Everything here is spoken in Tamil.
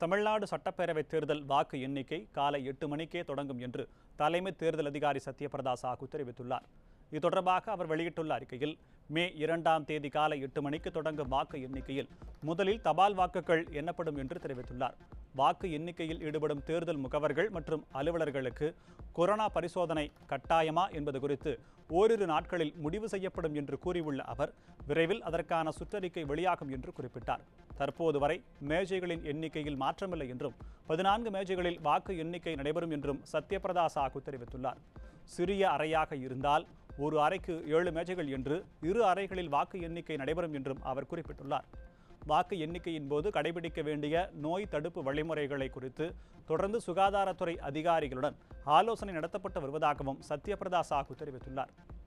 தமிழ்நாடு சட்டப்பேரவைத் தேர்தல் வாக்கு எண்ணிக்கை காலை எட்டு மணிக்கே தொடங்கும் என்று தலைமை தேர்தல் அதிகாரி சத்யபிரதா சாஹூ தெரிவித்துள்ளார் இது தொடர்பாக அவர் வெளியிட்டுள்ள அறிக்கையில் மே இரண்டாம் தேதி காலை எட்டு மணிக்கு தொடங்கும் வாக்கு எண்ணிக்கையில் முதலில் தபால் வாக்குகள் எண்ணப்படும் என்று தெரிவித்துள்ளார் வாக்கு எண்ணிக்கையில் ஈடுபடும் தேர்தல் முகவர்கள் மற்றும் அலுவலர்களுக்கு கொரோனா பரிசோதனை கட்டாயமா என்பது குறித்து ஓரிரு நாட்களில் முடிவு செய்யப்படும் என்று கூறியுள்ள அவர் விரைவில் அதற்கான சுற்றறிக்கை வெளியாகும் என்று குறிப்பிட்டார் தற்போது வரை மேஜைகளின் எண்ணிக்கையில் மாற்றமில்லை என்றும் பதினான்கு மேஜைகளில் வாக்கு எண்ணிக்கை நடைபெறும் என்றும் சத்யபிரதா சாஹூ தெரிவித்துள்ளார் சிறிய அறையாக இருந்தால் ஒரு அறைக்கு ஏழு மேஜைகள் என்று இரு அறைகளில் வாக்கு எண்ணிக்கை நடைபெறும் என்றும் அவர் குறிப்பிட்டுள்ளார் வாக்கு எண்ணிக்கையின் போது கடைபிடிக்க வேண்டிய நோய் தடுப்பு வழிமுறைகளை குறித்து தொடர்ந்து சுகாதாரத்துறை அதிகாரிகளுடன் ஆலோசனை நடத்தப்பட்டு வருவதாகவும் சத்யபிரதா சாஹூ தெரிவித்துள்ளார்